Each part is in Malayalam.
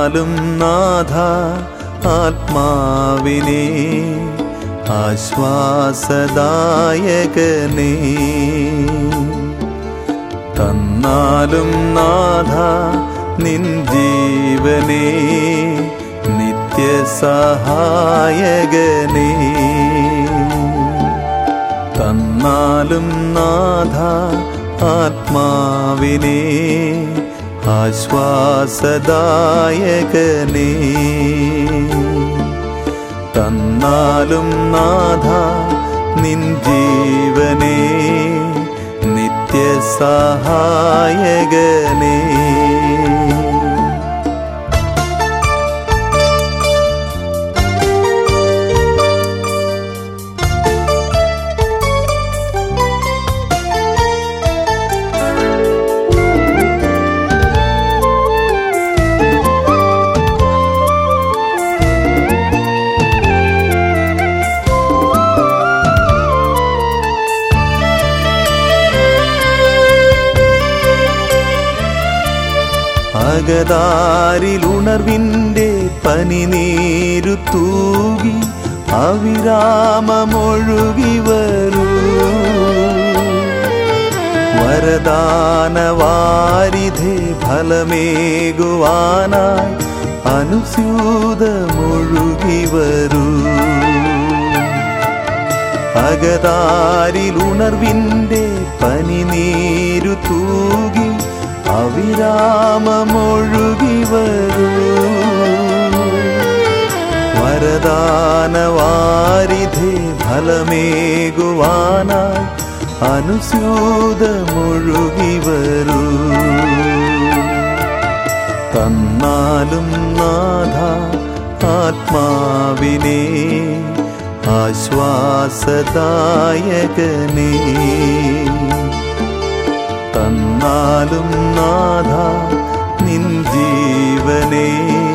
തന്നാലും നാഥ ആത്മാവിനെ ആശ്വാസദായകനേ തന്നാലും നാഥ നിൻ ജീവനേ നിത്യസഹായകനേ തന്നാലും നാഥ ആത്മാവിനെ ആശ്വാസദായകനേ തന്നാലും നാഥ നിൻ ജീവനേ നിത്യസഹായകനേ അകതാരിലുണർവിൻ്റെ പനിനീരു തൂകി അവിരാമമൊഴുകി വരൂ വരദാനവാരിധേ ഫലമേകുവാനായി അനുസ്യൂതമൊഴുകി വരൂ അകതാരിലുണർവിൻ്റെ പനിനീരു തൂകി അവിരാമമൊഴുകി വരൂ വരദാനവാരിധേ ഫലമേകുവാനായി അനുസ്യൂതമൊഴുകി വരൂ തന്നാലും നാഥ ആത്മാവിനെ ആശ്വാസദായകനേ തന്നാലും നാഥ നിൻ ജീവനേ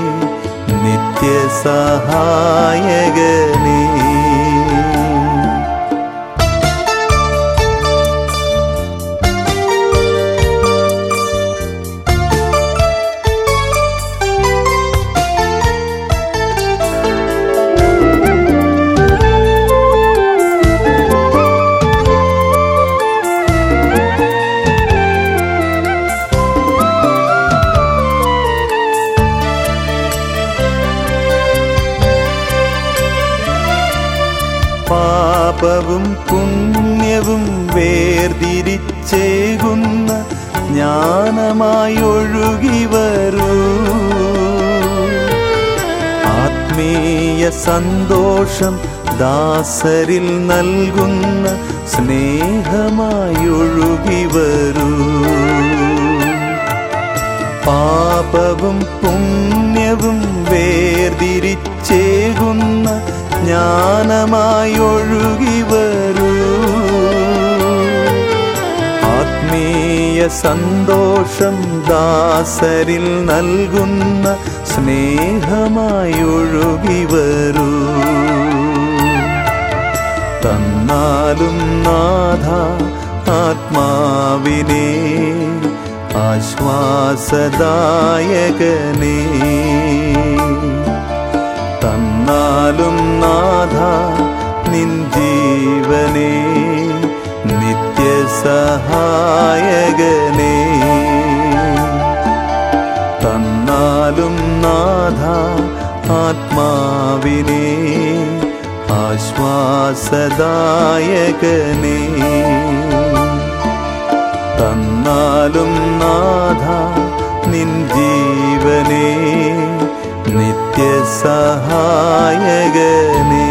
നിത്യസഹായകനേ പാപവും പുണ്യവും വേർതിരിച്ചേകുന്ന ജ്ഞാനമായി ഒഴുകി വരൂ ആത്മീയ സന്തോഷം ദാസരിൽ നൽകുന്ന സ്നേഹമായി ഒഴുകി വരൂ പാപവും പുണ്യവും വേർതിരിച്ചേകുന്ന ജ്ഞാനമായി ഒഴുകി വരൂ ആത്മീയ സന്തോഷം ദാസരിൽ നൽകുന്ന സ്നേഹമായി ഒഴുകി വരൂ തന്നാലും നാഥ ആത്മാവിനെ ആശ്വാസദായകനേ തന്നാലും നാഥ നിൻ ജീവനേ നിത്യസഹായകനേ തന്നാലും നാഥ ആത്മാവിനെ ആശ്വാസദായകനേ തന്നാലും നാഥ നിൻ ജീവനേ നിത്യസഹായകനേ